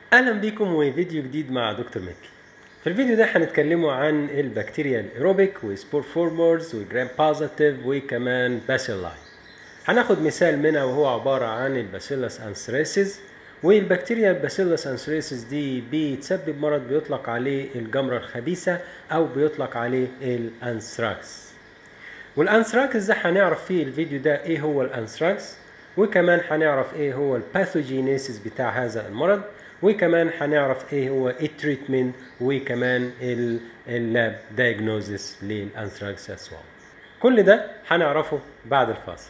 اهلا بيكم وفيديو جديد مع دكتور مكي في الفيديو ده هنتكلموا عن البكتيريا الايروبيك وسبور فورمرز وجرام بوزيتيف وكمان باسيلاي هناخد مثال منها وهو عبارة عن الباسيلس انثريسيس والبكتيريا الباسيلس انثريسيس دي بتسبب مرض بيطلق عليه الجمرة الخبيثة او بيطلق عليه الانثراكس والانثراكس ده هنعرف فيه الفيديو ده ايه هو الانثراكس وكمان هنعرف ايه هو الباثوجينيسيس بتاع هذا المرض وكمان هنعرف ايه هو التريتمنت وكمان اللاب دايجنوزيس للانثراكس اسوال كل ده هنعرفه بعد الفاصل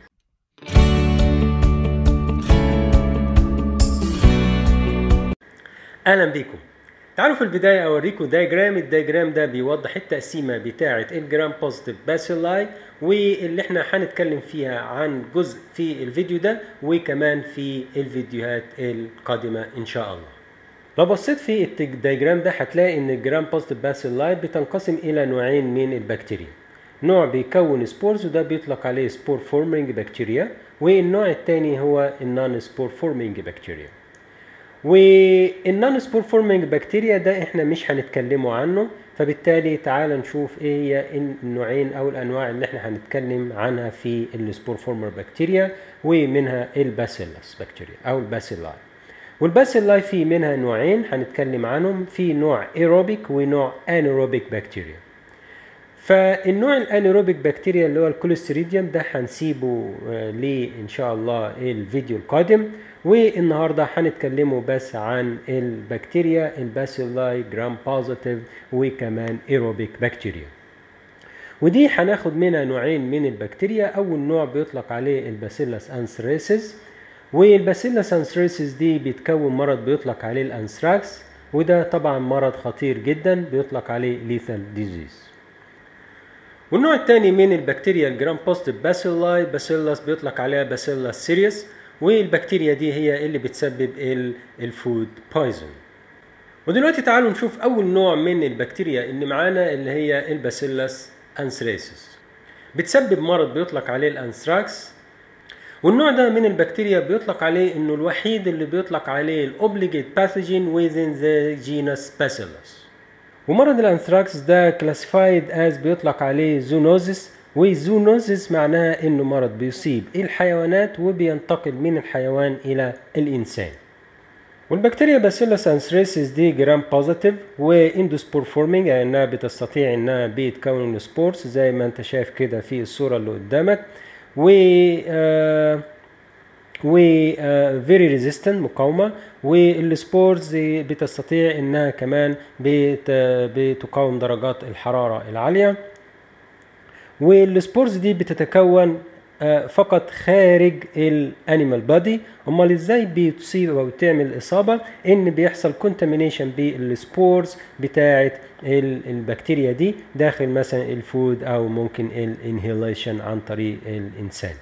اهلا بيكم تعالوا في البداية أوريكم دايجرام الدايجرام ده بيوضح التقسيمة بتاعة الجرام بوزيتيف باسيلاي واللي احنا هنتكلم فيها عن جزء في الفيديو ده وكمان في الفيديوهات القادمة إن شاء الله لو بصيت في الدايجرام ده هتلاقي ان الجرام بوزيتيف باسيلاي بتنقسم الى نوعين من البكتيريا نوع بيكون سبورز وده بيطلق عليه سبور فورمينج بكتيريا والنوع الثاني هو النون سبور فورمينج بكتيريا والنون سبور فورمينج بكتيريا ده احنا مش هنتكلموا عنه فبالتالي تعال نشوف ايه هي النوعين او الانواع اللي احنا هنتكلم عنها في السبور فورمر بكتيريا ومنها الباسيلس بكتيريا او الباسيلاي والباسيلاي في منها نوعين هنتكلم عنهم في نوع ايروبيك ونوع انيروبيك بكتيريا فالنوع الانيروبيك بكتيريا اللي هو الكوليستريديوم ده هنسيبه ليه ان شاء الله الفيديو القادم والنهارده هنتكلموا بس عن البكتيريا الباسيلاي جرام بوزيتيف وكمان ايروبيك بكتيريا ودي هناخد منها نوعين من البكتيريا اول نوع بيطلق عليه الباسيلس انثريسيس والباسيلس انثريسيس دي بتكون مرض بيطلق عليه الانثراكس وده طبعا مرض خطير جدا بيطلق عليه ليثال ديزيز والنوع الثاني من البكتيريا الجرام بوزيتيف باسيلاي باسيلس بيطلق عليها باسيلس سيريس والبكتيريا دي هي اللي بتسبب الفود بايزن ودلوقتي تعالوا نشوف اول نوع من البكتيريا اللي معانا اللي هي الباسيلس انثريسيس بتسبب مرض بيطلق عليه الانثراكس والنوع ده من البكتيريا بيطلق عليه انه الوحيد اللي بيطلق عليه الاوبليجيت باثوجين within the genus bacillus ومرض الانثراكس ده كلاسيفايد از بيطلق عليه زونوزيس والزونوزيس معناها انه مرض بيصيب الحيوانات وبينتقل من الحيوان الى الانسان والبكتيريا باسيلس انثريسيس دي جرام بوزيتيف واندوسبور فورمينج يعني انها بتستطيع انها بتكون سبورز زي ما انت شايف كده في الصوره اللي قدامك و آه و فيري ريزيستنت مقاومه والسبورز بتستطيع انها كمان بت بتقاوم درجات الحراره العاليه والسبورز دي بتتكون فقط خارج الانيمال بادي امال ازاي بتصيب او بتعمل اصابه ان بيحصل كونتامينيشن بالسبورز بتاعه البكتيريا دي داخل مثلا الفود او ممكن الانهيليشن عن طريق الانسان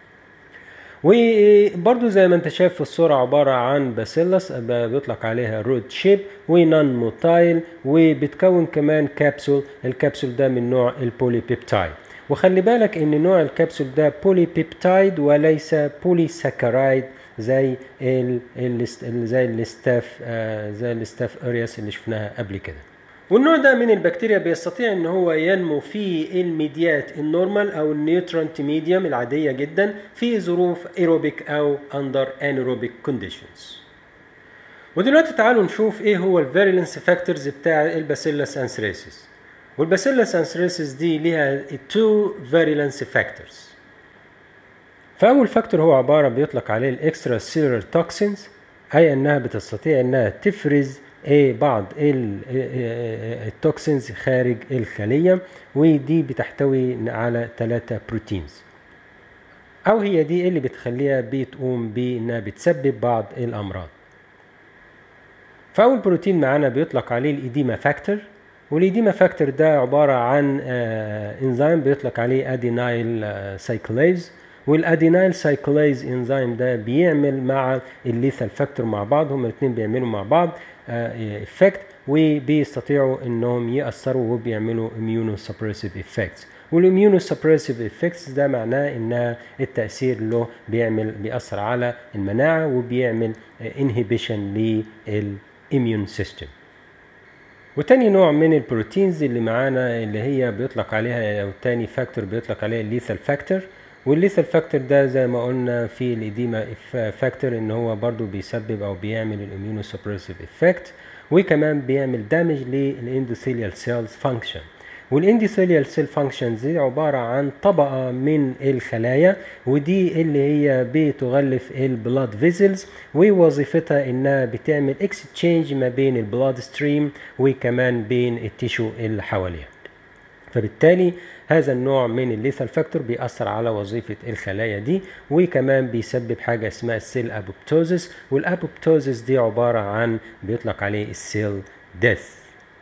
وبرضو زي ما انت شايف في الصورة عبارة عن باسيلس بيطلق عليها رود شيب ونون موتايل وبتكون كمان كبسول الكبسول ده من نوع البولي بيبتايد وخلي بالك ان نوع الكبسول ده بولي بيبتايد وليس بولي ساكرايد زي ال ال زي الاستاف آه زي الاستاف ارياس اللي شفناها قبل كده والنوع ده من البكتيريا بيستطيع ان هو ينمو في الميديات النورمال او النيوترانت ميديوم العادية جدا في ظروف ايروبيك او اندر انيروبيك كونديشنز ودلوقتي تعالوا نشوف ايه هو الفيريلنس فاكتورز بتاع الباسيلس انثريسيس والباسيلس انثريسيس دي ليها تو فيريلنس فاكتورز فاول فاكتور هو عبارة بيطلق عليه الاكسترا سيلولر توكسينز اي انها بتستطيع انها تفرز ايه بعض التوكسينز خارج الخلية ودي بتحتوي على ثلاثة بروتينز او هي دي اللي بتخليها بتقوم بانها بتسبب بعض الامراض فاول بروتين معانا بيطلق عليه الايديما فاكتور والايديما فاكتور ده عبارة عن انزيم بيطلق عليه ادينايل سايكليز والادينايل سايكليز انزيم ده بيعمل مع الليثال فاكتور مع بعض هما الاثنين بيعملوا مع بعض افكت وبيستطيعوا انهم ياثروا وبيعملوا اميونو سبريسيف افكتس والاميونو سبريسيف افكتس ده معناه ان التاثير له بيعمل بيأثر على المناعه وبيعمل انهبيشن للاميون سيستم وتاني نوع من البروتينز اللي معانا اللي هي بيطلق عليها او تاني فاكتور بيطلق عليها الليثال فاكتور والليثال فاكتور ده زي ما قلنا في الإديمة فاكتور ان هو برضو بيسبب او بيعمل الاميونو سبريسيف افكت وكمان بيعمل دامج للاندوثيليال سيلز فانكشن والاندوثيليال سيل فانكشنز دي عبارة عن طبقة من الخلايا ودي اللي هي بتغلف البلاد فيزلز ووظيفتها انها بتعمل اكستشينج ما بين البلاد ستريم وكمان بين التيشو اللي حواليها فبالتالي هذا النوع من الليثال فاكتور بيأثر على وظيفة الخلايا دي وكمان بيسبب حاجة اسمها السيل ابوبتوزس والابوبتوزس دي عبارة عن بيطلق عليه السيل ديث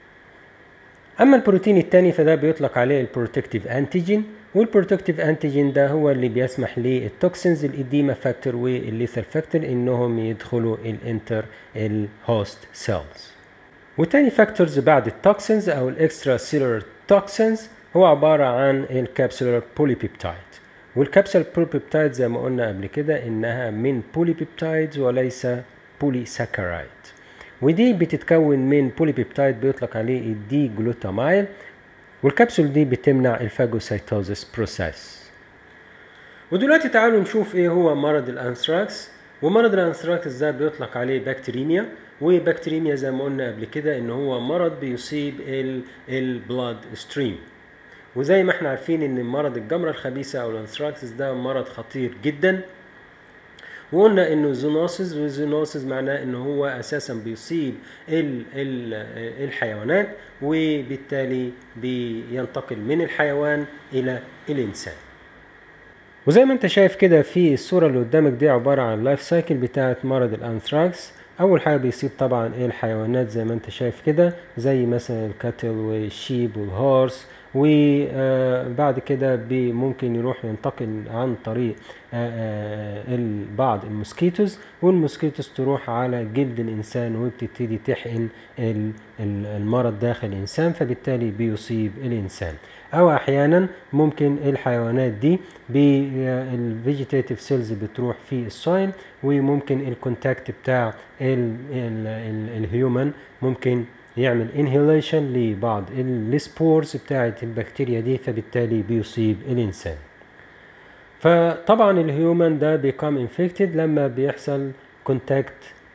اما البروتين الثاني فده بيطلق عليه البروتكتيف انتيجين والبروتكتيف انتيجين ده هو اللي بيسمح للتوكسينز الاديما فاكتور والليثال فاكتور انهم يدخلوا الانتر الهوست سيلز وتاني فاكتورز بعد التوكسينز او الاكسترا سيلولر توكسينز هو عبارة عن الكابسولار بوليبيبتايد والكابسولار بوليبيبتايد زي ما قلنا قبل كده انها من بوليبيبتايدز وليس بوليساكرايد ودي بتتكون من بوليبيبتايد بيطلق عليه الدي جلوتامايل والكبسول دي بتمنع الفاجوسيتوزس بروسيس ودلوقتي تعالوا نشوف ايه هو مرض الانثراكس ومرض الانثراكس ده بيطلق عليه بكتيريميا وبكتيريميا زي ما قلنا قبل كده ان هو مرض بيصيب البلاد ستريم وزي ما احنا عارفين ان مرض الجمرة الخبيثة او الانثراكس ده مرض خطير جدا وقلنا انه زونوسيس والزونوسيس معناه ان هو اساسا بيصيب ال ال الحيوانات وبالتالي بينتقل من الحيوان الى الانسان وزي ما انت شايف كده في الصورة اللي قدامك دي عبارة عن اللايف سايكل بتاعت مرض الانثراكس اول حاجة بيصيب طبعا ايه الحيوانات زي ما انت شايف كده زي مثلا الكاتل والشيب والهورس وبعد كده ممكن يروح ينتقل عن طريق بعض الموسكيتوز والموسكيتوز تروح على جلد الانسان وبتبتدي تحقن المرض داخل الانسان فبالتالي بيصيب الانسان او احيانا ممكن الحيوانات دي بالفيجيتاتيف سيلز بتروح في السويل وممكن الكونتاكت بتاع الهيومن ممكن يعمل انهيليشن لبعض السبورز بتاعه البكتيريا دي فبالتالي بيصيب الانسان فطبعا الهيومن ده بيكام انفكتد لما بيحصل كونتاكت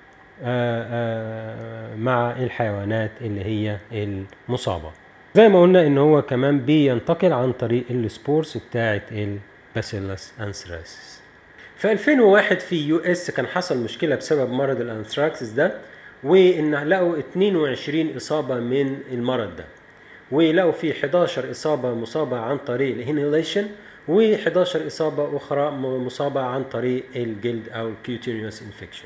مع الحيوانات اللي هي المصابه زي ما قلنا ان هو كمان بينتقل عن طريق السبورز بتاعه الباسيلس انثراكس في 2001 في يو اس كان حصل مشكله بسبب مرض الانثراكس ده وان لقوا 22 اصابه من المرض ده ولقوا فيه 11 اصابه مصابه عن طريق الانهيليشن و11 اصابه اخرى مصابه عن طريق الجلد او الكيوتينيوس انفكشن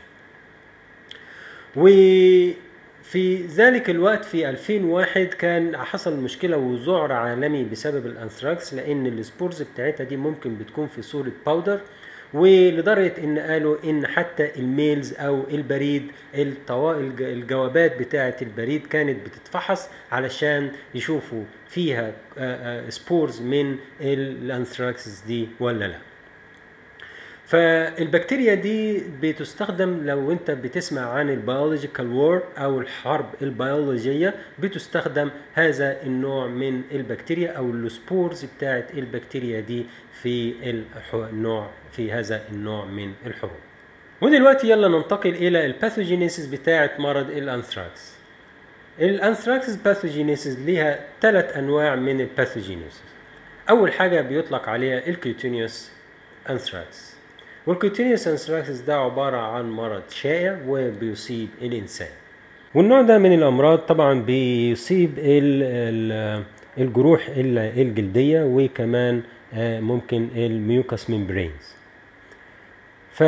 وفي ذلك الوقت في 2001 كان حصل مشكلة وذعر عالمي بسبب الأنثراكس لأن السبورز بتاعتها دي ممكن بتكون في صورة باودر ولدرجة ان قالوا ان حتى الميلز او البريد الجوابات بتاعة البريد كانت بتتفحص علشان يشوفوا فيها سبورز من الانثراكسس دي ولا لا فالبكتيريا دي بتستخدم لو انت بتسمع عن البيولوجيكال وور او الحرب البيولوجية بتستخدم هذا النوع من البكتيريا او السبورز بتاعت البكتيريا دي في النوع في هذا النوع من الحروب ودلوقتي يلا ننتقل الى الباثوجينيسيس بتاعه مرض الانثراكس الانثراكس باثوجينيسيس ليها ثلاث انواع من الباثوجينيسيس اول حاجه بيطلق عليها الكيوتينيوس انثراكس والكيوتينيوس انثراكس ده عباره عن مرض شائع وبيصيب الانسان والنوع ده من الامراض طبعا بيصيب الجروح الجلديه وكمان ممكن الميوكس ميمبرينز ف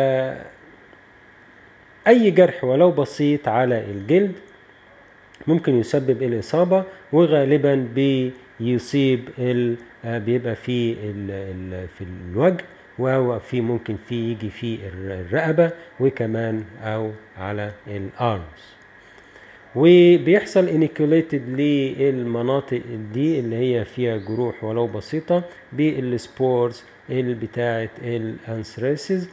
اي جرح ولو بسيط على الجلد ممكن يسبب الاصابه وغالبا بيصيب بيبقى في في الوجه وهو في ممكن في يجي في الرقبه وكمان او على الارمز وبيحصل انيكوليتد للمناطق دي اللي هي فيها جروح ولو بسيطة بالسبورز اللي بتاعة الانثراسيس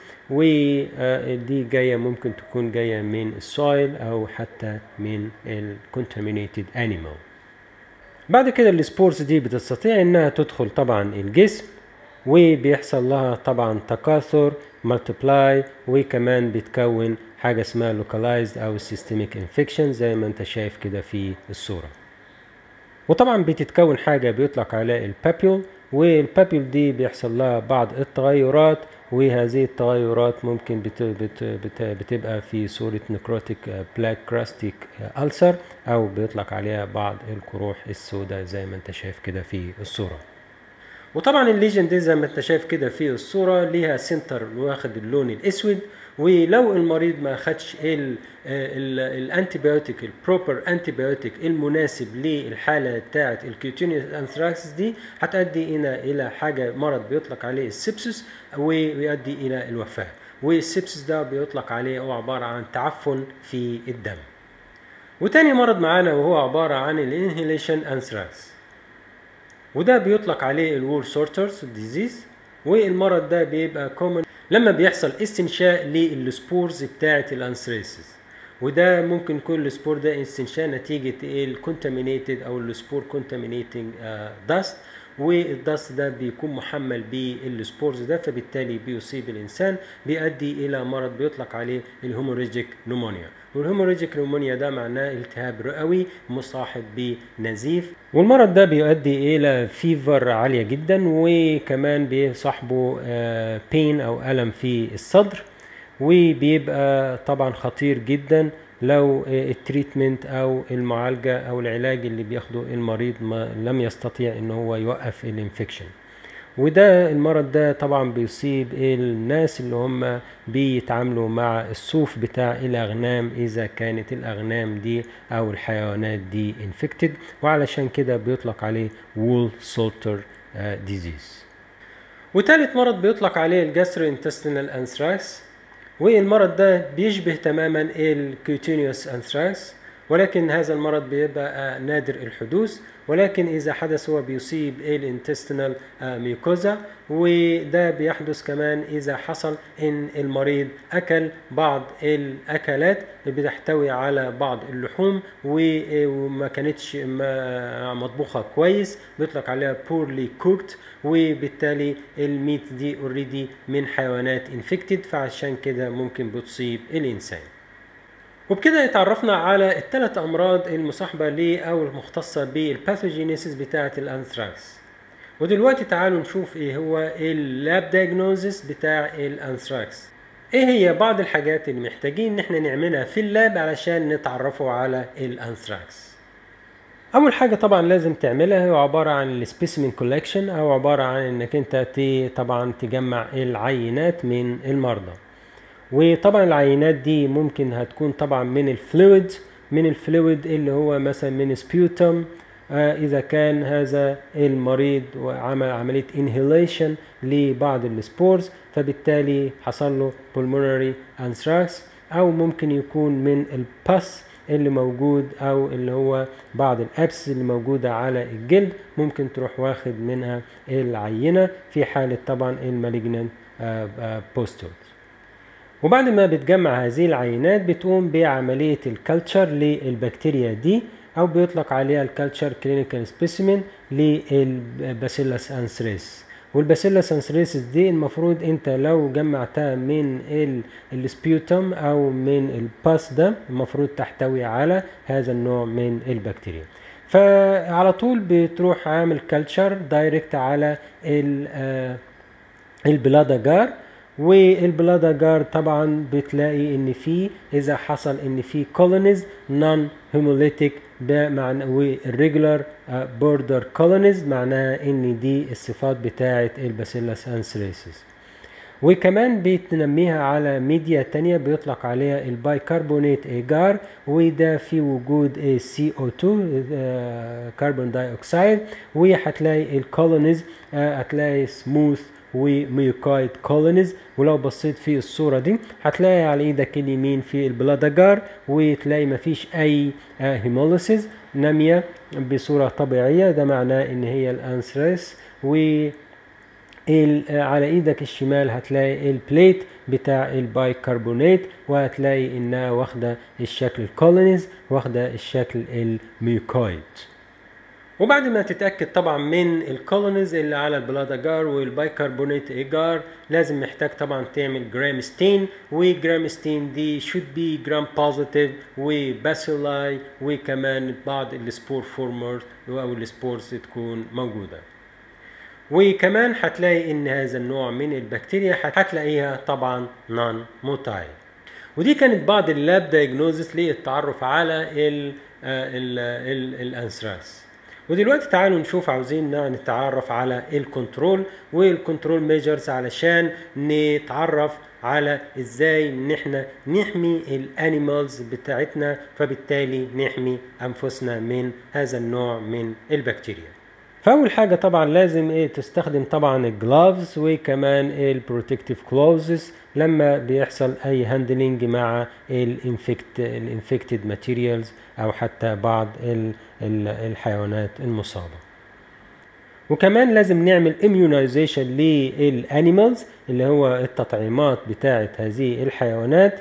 ودي جاية ممكن تكون جاية من السويل او حتى من الكونتامينيتد انيمال بعد كده السبورز دي بتستطيع انها تدخل طبعا الجسم وبيحصل لها طبعا تكاثر مالتيبلاي وكمان بتكون حاجة اسمها localized أو systemic infection زي ما انت شايف كده في الصورة وطبعا بتتكون حاجة بيطلق عليها البابيول والبابيول دي بيحصل لها بعض التغيرات وهذه التغيرات ممكن بت بت بت بتبقى في صورة نكروتيك بلاك كراستيك ألسر أو بيطلق عليها بعض القروح السوداء زي ما انت شايف كده في الصورة وطبعا الليجن دي زي ما انت شايف كده في الصورة ليها سنتر واخد اللون الاسود ولو المريض ما خدش الانتيبيوتيك البروبر انتيبيوتيك المناسب للحاله بتاعه الكيوتينيوس انثراكسس دي هتؤدي الى الى حاجه مرض بيطلق عليه السبسس ويؤدي الى الوفاه والسبسس ده بيطلق عليه هو عباره عن تعفن في الدم وتاني مرض معانا وهو عباره عن الانهيليشن انثراكس وده بيطلق عليه الوول سورترز ديزيز والمرض ده بيبقى كومن لما بيحصل استنشاء للسبورز بتاعه الانثريسيس وده ممكن يكون السبور ده استنشاء نتيجة الكونتامينيتد او السبور كونتامينيتنج داست والدست ده بيكون محمل بالسبورز ده فبالتالي بيصيب الانسان بيؤدي الى مرض بيطلق عليه الهيموريجيك نمونيا والهيموريجيك نمونيا ده معناه التهاب رئوي مصاحب بنزيف والمرض ده بيؤدي الى فيفر عاليه جدا وكمان بيصاحبه بين او الم في الصدر وبيبقى طبعا خطير جدا لو التريتمنت او المعالجه او العلاج اللي بياخده المريض ما لم يستطيع ان هو يوقف الانفكشن وده المرض ده طبعا بيصيب الناس اللي هم بيتعاملوا مع الصوف بتاع الاغنام اذا كانت الاغنام دي او الحيوانات دي انفكتد وعلشان كده بيطلق عليه وول سولتر ديزيز وتالت مرض بيطلق عليه الجاسترو انتستينال انثراكس والمرض ده بيشبه تماما الكيوتينيوس انثراكس ولكن هذا المرض بيبقى نادر الحدوث ولكن اذا حدث هو بيصيب الانتستينال ميوكوزا وده بيحدث كمان اذا حصل ان المريض اكل بعض الاكلات اللي بتحتوي على بعض اللحوم وما كانتش مطبوخه كويس بيطلق عليها بورلي كوكت وبالتالي الميت دي اوريدي من حيوانات انفكتد فعشان كده ممكن بتصيب الانسان وبكده اتعرفنا على الثلاث امراض المصاحبه ليه او المختصه بالباثوجينيسيس بتاعه الانثراكس ودلوقتي تعالوا نشوف ايه هو اللاب دايجنوزس بتاع الانثراكس ايه هي بعض الحاجات اللي محتاجين ان احنا نعملها في اللاب علشان نتعرفوا على الانثراكس اول حاجه طبعا لازم تعملها هي عباره عن السبيسيمين كولكشن او عباره عن انك انت طبعا تجمع العينات من المرضى وطبعا العينات دي ممكن هتكون طبعا من الفلويد من الفلويد اللي هو مثلا من سبيوتم آه اذا كان هذا المريض وعمل عمليه انهيليشن لبعض السبورز فبالتالي حصل له pulmonary anthrax او ممكن يكون من الباس اللي موجود او اللي هو بعض الابس اللي موجوده على الجلد ممكن تروح واخد منها العينه في حاله طبعا المالجنان بوستوت وبعد ما بتجمع هذه العينات بتقوم بعملية الكالتشر للبكتيريا دي أو بيطلق عليها الكالتشر كلينيكال سبيسيمين للباسيلاس أنثريس والباسيلاس أنثريسيس دي المفروض انت لو جمعتها من السبيوتم او من الباس ده المفروض تحتوي على هذا النوع من البكتيريا فعلى طول بتروح عامل كالتشر دايركت على البلادجار والبلادجار طبعا بتلاقي ان في اذا حصل ان في كولونيز نون هيموليتيك بمعنى والريجولار بوردر كولونيز معناها ان دي الصفات بتاعه الباسيلاس انثريسيس وكمان بتنميها على ميديا تانية بيطلق عليها البايكربونات ايجار وده في وجود CO2 كربون داي اوكسيد وهتلاقي الكولونيز هتلاقي سموث وميوكايد كولونيز ولو بصيت في الصورة دي هتلاقي على ايدك اليمين في البلادجار وتلاقي مفيش اي هيموليسيس نامية بصورة طبيعية ده معناه ان هي الانثريس و على ايدك الشمال هتلاقي البليت بتاع البايكربونات وهتلاقي انها واخده الشكل الكولونيز واخده الشكل الميوكويد وبعد ما تتاكد طبعا من الكولونيز اللي على البلادجار والبايكربونات ايجار لازم محتاج طبعا تعمل جرام ستين وجرام ستين دي should be جرام بوزيتيف وباسيلاي وكمان بعض السبور فورمر او السبورز تكون موجوده وكمان هتلاقي ان هذا النوع من البكتيريا هتلاقيها طبعا نون موتايل ودي كانت بعض اللاب دايجنوزس للتعرف على ال ال ال الانثراكس ودلوقتي تعالوا نشوف عاوزين نتعرف على الكنترول والكنترول ميجرز علشان نتعرف على ازاي ان احنا نحمي الانيمالز بتاعتنا فبالتالي نحمي انفسنا من هذا النوع من البكتيريا فاول حاجه طبعا لازم ايه تستخدم طبعا الجلافز وكمان البروتكتيف كلوزز لما بيحصل اي هاندلنج مع الانفكت الانفكتد ماتيريالز او حتى بعض ال ال الحيوانات المصابه وكمان لازم نعمل immunization للانيمالز اللي هو التطعيمات بتاعه هذه الحيوانات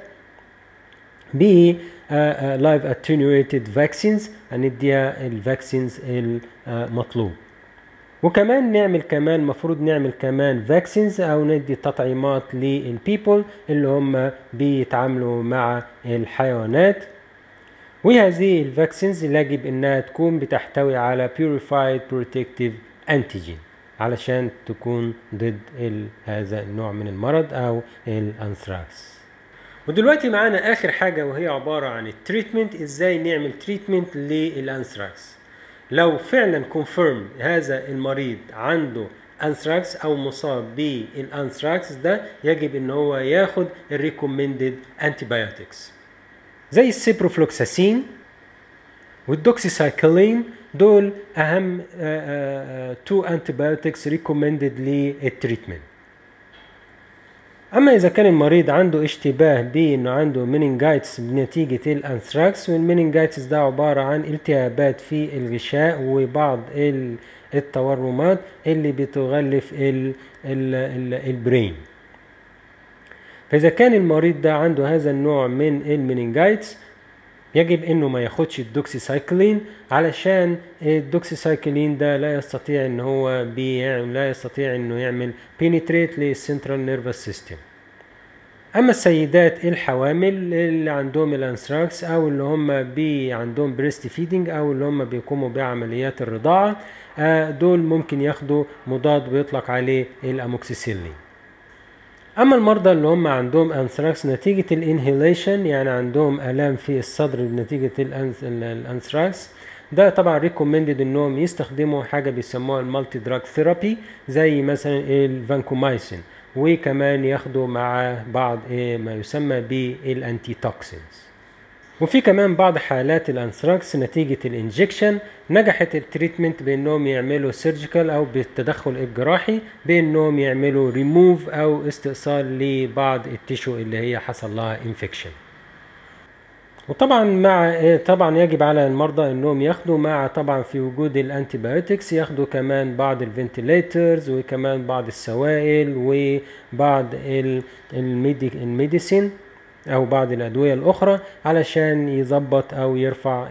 ب لايف اتنيويتد فاكسينز هنديها الفاكسينز المطلوب وكمان نعمل كمان مفروض نعمل كمان فاكسينز او ندي تطعيمات للبيبل اللي هم بيتعاملوا مع الحيوانات وهذه الفاكسينز يجب انها تكون بتحتوي على purified protective antigen علشان تكون ضد هذا النوع من المرض او الانثراكس ودلوقتي معانا اخر حاجه وهي عباره عن التريتمنت ازاي نعمل تريتمنت للانثراكس لو فعلا كونفيرم هذا المريض عنده انثراكس او مصاب بالانثراكس ده يجب ان هو ياخد الريكومندد انتيبيوتكس زي السيبروفلوكساسين والدوكسيسايكلين دول اهم تو انتيبيوتكس ريكومندد للتريتمنت اما اذا كان المريض عنده اشتباه بانه عنده مينينجايتس بنتيجه الانثراكس والمينينجايتس ده عباره عن التهابات في الغشاء وبعض التورمات اللي بتغلف ال ال ال البرين فاذا كان المريض ده عنده هذا النوع من المينينجايتس يجب انه ما ياخدش الدوكسيسايكلين علشان الدوكسيسايكلين ده لا يستطيع ان هو بيعمل لا يستطيع انه يعمل بينيتريت للسنترال نيرفس سيستم اما السيدات الحوامل اللي عندهم الانثراكس او اللي هم بي عندهم بريست فيدنج او اللي هم بيقوموا بعمليات الرضاعه دول ممكن ياخدوا مضاد بيطلق عليه الاموكسيسيلين اما المرضى اللي هم عندهم انثراكس نتيجه الانهيليشن يعني عندهم الام في الصدر نتيجه الانثراكس ده طبعا ريكومندد انهم يستخدموا حاجه بيسموها المالتي دراج ثيرابي زي مثلا الفانكومايسين وكمان ياخدوا مع بعض ما يسمى بالانتي توكسينز وفي كمان بعض حالات الانثراكس نتيجة الانجكشن نجحت التريتمنت بانهم يعملوا سيرجيكال او بالتدخل الجراحي بانهم يعملوا ريموف او استئصال لبعض التيشو اللي هي حصل لها انفكشن وطبعا مع طبعا يجب على المرضى انهم ياخدوا مع طبعا في وجود الانتيبيوتكس ياخدوا كمان بعض الفنتيليترز وكمان بعض السوائل وبعض الميديسين او بعض الادويه الاخرى علشان يظبط او يرفع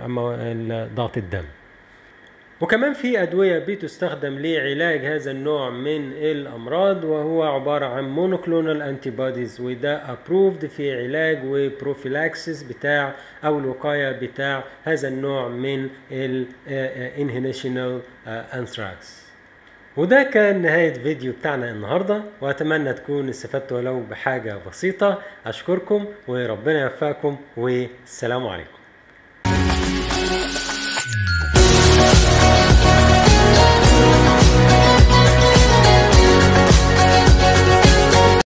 ضغط الدم وكمان في أدوية بتستخدم لعلاج هذا النوع من الأمراض وهو عبارة عن مونوكلونال انتيبوديز وده approved في علاج وبروفيلاكسس بتاع أو الوقاية بتاع هذا النوع من الانهينيشنال انثراكس وده كان نهاية فيديو بتاعنا النهاردة وأتمنى تكون استفدتوا ولو بحاجة بسيطة أشكركم وربنا يوفقكم والسلام عليكم